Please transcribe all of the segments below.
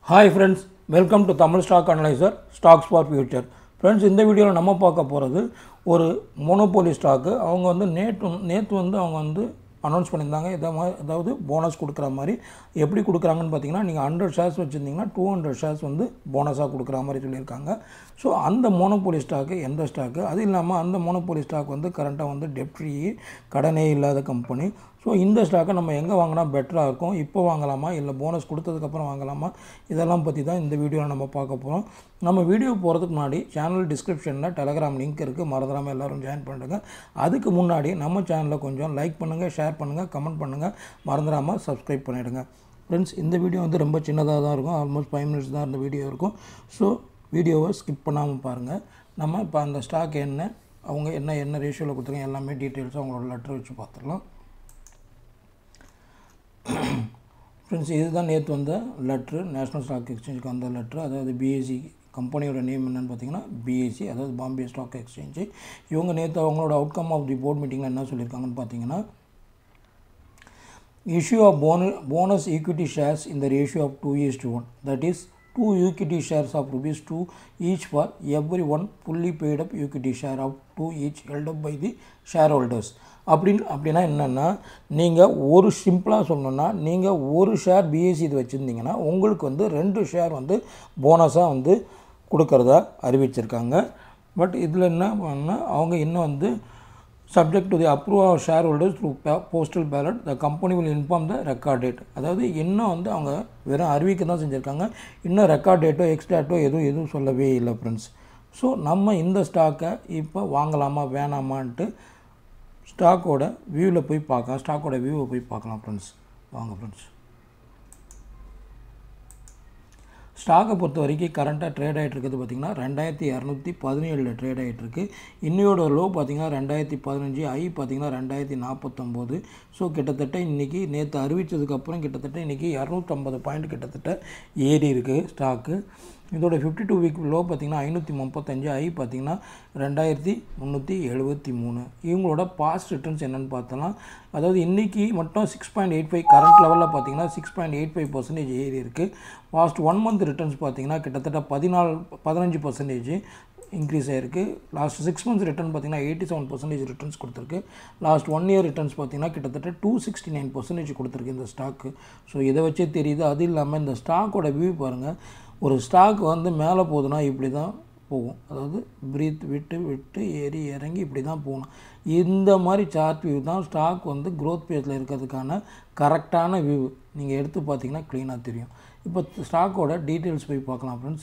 hi friends welcome to Tamil stock analyser stocks for future friends இந்த வீடியோவில் நம்ம பார்க்க போகிறது ஒரு மோனோபோலி ஸ்டாக்கு அவங்க வந்து நேற்று நேற்று வந்து அவங்க வந்து அனௌன்ஸ் பண்ணியிருந்தாங்க இதை மாதிரி அதாவது போனஸ் கொடுக்குற மாதிரி எப்படி கொடுக்குறாங்கன்னு பார்த்தீங்கன்னா நீங்கள் ஹண்ட்ரட் ஷேர்ஸ் வச்சுருந்தீங்கன்னா டூ ஹண்ட்ரட் ஷேர்ஸ் வந்து போனஸாக கொடுக்குற மாதிரி சொல்லியிருக்காங்க ஸோ அந்த மோனோபோலி ஸ்டாக்கு எந்த ஸ்டாக்கு அது இல்லாமல் அந்த மோனோபோலி ஸ்டாக் வந்து கரண்ட்டாக வந்து டெப்ட் ஃப்ரீ கடனே இல்லாத கம்பெனி ஸோ இந்த ஸ்டாக்கை நம்ம எங்கே வாங்கினா பெட்டராக இருக்கும் இப்போ வாங்கலாமா இல்லை போனஸ் கொடுத்ததுக்கப்புறம் வாங்கலாமா இதெல்லாம் பற்றி தான் இந்த வீடியோவில் நம்ம பார்க்க போகிறோம் நம்ம வீடியோ போகிறதுக்கு முன்னாடி சேனல் டிஸ்கிரிப்ஷனில் டெலகிராம் லிங்க் இருக்குது மறந்துடாமல் எல்லோரும் ஜாயின் பண்ணுங்க அதுக்கு முன்னாடி நம்ம சேனலில் கொஞ்சம் லைக் பண்ணுங்கள் ஷேர் பண்ணுங்கள் கமெண்ட் பண்ணுங்கள் மறந்துடாமல் சப்ஸ்கிரைப் பண்ணிவிடுங்க ஃப்ரெண்ட்ஸ் இந்த வீடியோ வந்து ரொம்ப சின்னதாக தான் இருக்கும் ஆல்மோஸ்ட் ஃபைவ் மினிட்ஸ் தான் இந்த வீடியோ இருக்கும் ஸோ வீடியோவை ஸ்கிப் பண்ணாமல் பாருங்கள் நம்ம இப்போ அந்த ஸ்டாக் என்ன அவங்க என்ன என்ன ரேஷியோவில் கொடுத்துருங்க எல்லாமே டீட்டெயில்ஸும் அவங்களோட லெட்டர் வச்சு பார்த்துடலாம் ஃப்ரெண்ட்ஸ் இதுதான் நேற்று வந்த லெட்ரு நேஷ்னல் ஸ்டாக் எக்ஸ்சேஞ்சுக்கு வந்த லெட்ரு அதாவது பிஎஸ்சி கம்பெனியோட நேம் என்னென்னு பார்த்தீங்கன்னா பிஎஸ்சி அதாவது பாம்பே ஸ்டாக் எக்ஸ்சேஞ்சு இவங்க நேற்று அவங்களோட அவுட்கம் ஆஃப் தி போர்ட் மீட்டிங்கில் என்ன சொல்லியிருக்காங்கன்னு பார்த்தீங்கன்னா issue of bon- bonus equity shares in the ratio of 2 is to 1 that is 2 equity shares of rupees 2 each for every one fully paid up equity share of 2 each held up by the shareholders அப்படின்னு அப்படின்னா என்னென்னா நீங்கள் ஒரு சிம்பிளாக சொல்லணுன்னா நீங்கள் ஒரு share BSc இது வச்சுருந்தீங்கன்னா உங்களுக்கு வந்து ரெண்டு ஷேர் வந்து போனஸாக வந்து கொடுக்கறதா அறிவிச்சிருக்காங்க பட் இதில் என்ன பண்ணா அவங்க இன்னும் வந்து subject to the approval of shareholders through pa- postal ballot the company will inform the record date அதாவது இன்னும் வந்து அவங்க வெறும் அறிவிக்க தான் செஞ்சுருக்காங்க இன்னும் ரெக்கார்ட் டேட்டோ எக்ஸ் டேட்டோ எதுவும் எதுவும் சொல்லவே இல்லை ஃப்ரெண்ட்ஸ் ஸோ நம்ம இந்த ஸ்டாக்கை இப்போ வாங்கலாமா வேணாமான்ட்டு ஸ்டாக்கோட வியூவில் போய் பார்க்கலாம் ஸ்டாக்கோட வியூவை போய் பார்க்கலாம் ஃப்ரெண்ட்ஸ் வாங்க ஃப்ரெண்ட்ஸ் ஸ்டாக்கை பொறுத்த வரைக்கும் கரண்ட்டாக ட்ரேட் ஆகிட்டு இருக்குது பார்த்திங்கன்னா ரெண்டாயிரத்தி இரநூத்தி பதினேழில் ட்ரேட் ஆகிட்டு இருக்கு இன்னையோட லோ பார்த்திங்கன்னா ரெண்டாயிரத்தி பதினஞ்சு ஐ பார்த்திங்கன்னா ரெண்டாயிரத்தி நாற்பத்தொம்போது ஸோ கிட்டத்தட்ட இன்றைக்கி நேற்று அறிவித்ததுக்கப்புறம் கிட்டத்தட்ட இன்றைக்கி இரநூத்தம்பது பாயிண்ட் கிட்டத்தட்ட ஏறி இருக்குது ஸ்டாக்கு இதோட ஃபிஃப்டி டூ வீக் லோ பார்த்திங்கன்னா ஐநூற்றி முப்பத்தஞ்சு ஐ பார்த்திங்கன்னா ரெண்டாயிரத்தி முந்நூற்றி எழுபத்தி மூணு இவங்களோட பாஸ்ட் ரிட்டர்ன்ஸ் என்னென்னு பார்த்தலாம் அதாவது இன்றைக்கி மட்டும் six point eight five current லெவலில் பார்த்தீங்கன்னா six point eight five percentage ஏறி இருக்குது பாஸ்ட் ஒன் மந்த் ரிட்டர்ன்ஸ் பார்த்தீங்கன்னா கிட்டத்தட்ட பதினாலு பதினஞ்சு பர்சன்டேஜ் இன்க்ரீஸ் ஆகிருக்கு லாஸ்ட் சிக்ஸ் மந்த்ஸ் ரிட்டர்ன் பார்த்தீங்கன்னா எயிட்டி செவன் பர்சன்டேஜ் ரிட்டர்ன்ஸ் கொடுத்துருக்கு லாஸ்ட் ஒன் இயர் ரிட்டர்ன்ஸ் பார்த்தீங்கன்னா கிட்டத்தட்ட டூ சிக்ஸ்டி நைன் பர்சன்டேஜ் கொடுத்துருக்கு இந்த ஸ்டாக்கு ஸோ இதை வச்சே தெரியுது அது இல்லாமல் இந்த ஸ்டாக்கோட வியூ பாருங்கள் ஒரு ஸ்டாக் வந்து மேலே போகுதுன்னா இப்படி தான் போகும் அதாவது பிரீத் விட்டு விட்டு ஏறி இறங்கி இப்படி தான் போகணும் இந்த மாதிரி சார்ட் வியூ தான் ஸ்டாக் வந்து க்ரோத் பேஸில் இருக்கிறதுக்கான கரெக்டான வியூ நீங்கள் எடுத்து பார்த்தீங்கன்னா க்ளீனாக தெரியும் இப்போ ஸ்டாக்கோட டீட்டெயில்ஸ் போய் பார்க்கலாம் ஃப்ரெண்ட்ஸ்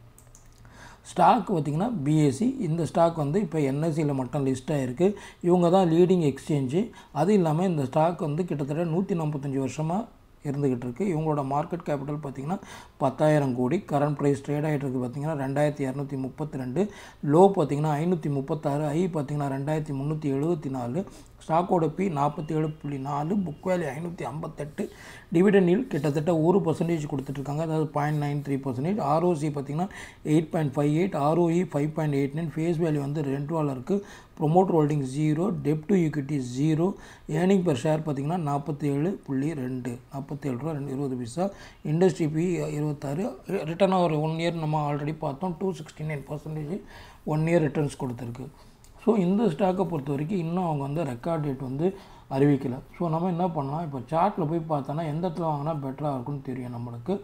ஸ்டாக் பார்த்திங்கன்னா பிஎஸ்சி இந்த ஸ்டாக் வந்து இப்போ என்எஸ்சியில் மட்டும் லிஸ்ட் ஆகிருக்கு இவங்க தான் லீடிங் எக்ஸ்சேஞ்சு அது இல்லாமல் இந்த ஸ்டாக் வந்து கிட்டத்தட்ட நூற்றி நாற்பத்தஞ்சு வருஷமாக இருந்துக்கிட்டு இருக்குது இவங்களோட மார்க்கெட் கேபிட்டல் பார்த்திங்கன்னா பத்தாயிரம் கோடி கரண்ட் ப்ரைஸ் ட்ரேட் ஆகிட்டு இருக்குது பார்த்திங்கன்னா ரெண்டாயிரத்தி இரநூத்தி முப்பத்தி ரெண்டு லோ பார்த்திங்கன்னா ஐநூற்றி முப்பத்தாறு ஐ பார்த்திங்கன்னா ரெண்டாயிரத்தி முந்நூற்றி எழுபத்தி நாலு ஸ்டாக்கோட பி நாற்பத்தி ஏழு புள்ளி நாலு புக் வேல்யூ ஐநூற்றி ஐம்பத்தெட்டு டிவிடன் yield கிட்டத்தட்ட ஒரு பர்சன்டேஜ் கொடுத்துட்ருக்காங்க அதாவது point nine three percentage ROC பார்த்திங்கன்னா eight point five eight ROE five point eight nine face value வந்து ரெண்டு ரூபாவில் இருக்குது promoter holding zero debt to equity zero earning per share பார்த்திங்கன்னா நாற்பத்தி ஏழு புள்ளி ரெண்டு நாற்பத்தி ஏழு ரூபா ரெண்டு இருபது பைசா இண்டஸ்ட்ரி பி இருபத்தாறு ரிட்டர்ன் ஒரு ஒன் இயர் நம்ம ஆல்ரெடி பார்த்தோம் two sixty nine percentage one year returns கொடுத்துருக்கு ஸோ இந்த ஸ்டாக்கை பொறுத்த வரைக்கும் இன்னும் அவங்க வந்து ரெக்கார்ட் டேட் வந்து அறிவிக்கலை ஸோ நம்ம என்ன பண்ணலாம் இப்போ சார்ட்டில் போய் பார்த்தோன்னா எந்த இடத்துல வாங்கினா பெட்டராக இருக்கும்னு தெரியும் நம்மளுக்கு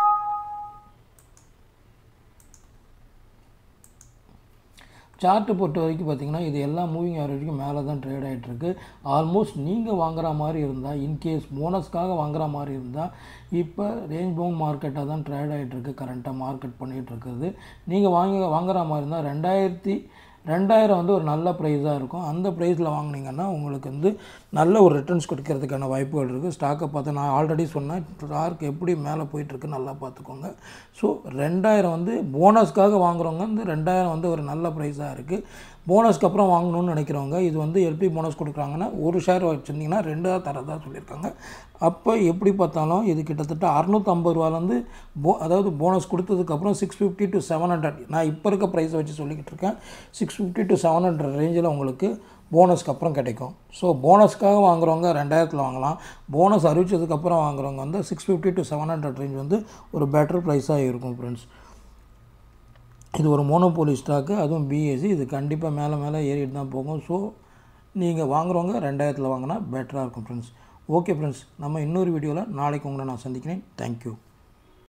சார்ட்டை பொறுத்த வரைக்கும் பார்த்தீங்கன்னா இது எல்லா மூவிங் ஆவரேஜுக்கும் மேலே தான் ட்ரேட் ஆகிட்டு இருக்கு ஆல்மோஸ்ட் நீங்கள் வாங்குற மாதிரி இருந்தால் இன்கேஸ் போனஸ்க்காக வாங்குற மாதிரி இருந்தால் இப்போ ரேஞ்ச் பவுண்ட் மார்க்கெட்டாக தான் ட்ரேட் ஆகிட்டு இருக்கு கரண்ட்டாக மார்க்கெட் பண்ணிகிட்டு இருக்குது நீங்கள் வாங்கி வாங்குற மாதிரி இருந்தால் ரெண்டாயிரத்தி ரெண்டாயிரம் வந்து ஒரு நல்ல ப்ரைஸாக இருக்கும் அந்த ப்ரைஸில் வாங்குனீங்கன்னா உங்களுக்கு வந்து நல்ல ஒரு ரிட்டர்ன்ஸ் கொடுக்கறதுக்கான வாய்ப்புகள் இருக்குது ஸ்டாக்கை பார்த்து நான் ஆல்ரெடி சொன்னேன் ஸ்டாக் எப்படி மேலே போயிட்டுருக்கு நல்லா பார்த்துக்கோங்க ஸோ ரெண்டாயிரம் வந்து போனஸ்க்காக வாங்குறவங்க வந்து ரெண்டாயிரம் வந்து ஒரு நல்ல ப்ரைஸாக இருக்குது போனஸ்க்கு அப்புறம் வாங்கணும்னு நினைக்கிறவங்க இது வந்து எப்படி போனஸ் கொடுக்குறாங்கன்னா ஒரு ஷேர் வச்சுருந்தீங்கன்னா ரெண்டாக தரதா சொல்லியிருக்காங்க அப்போ எப்படி பார்த்தாலும் இது கிட்டத்தட்ட அறநூற்றம்பது ரூபாலேருந்து போ அதாவது போனஸ் கொடுத்ததுக்கப்புறம் six fifty to seven hundred நான் இப்போ இருக்க ப்ரைஸை வச்சு சொல்லிக்கிட்டு இருக்கேன் six fifty to seven hundred ரேஞ்சில் உங்களுக்கு போனஸ்க்கு அப்புறம் கிடைக்கும் ஸோ போனஸ்க்காக வாங்குறவங்க ரெண்டாயிரத்தில் வாங்கலாம் போனஸ் அறிவிச்சதுக்கப்புறம் வாங்குறவங்க வந்து six fifty to seven hundred range வந்து ஒரு பெட்டர் ப்ரைஸாக இருக்கும் ஃப்ரெண்ட்ஸ் இது ஒரு மோனோபோலி ஸ்டாக்கு அதுவும் பிஎஸ்சி இது கண்டிப்பாக மேலே மேலே ஏறிட்டு தான் போகும் ஸோ நீங்கள் வாங்குறவங்க ரெண்டாயிரத்தில் வாங்கினா பெட்டராக இருக்கும் ஃப்ரெண்ட்ஸ் ஓகே ஃப்ரெண்ட்ஸ் நம்ம இன்னொரு வீடியோவில் நாளைக்கு உங்களை நான் சந்திக்கிறேன் தேங்க்யூ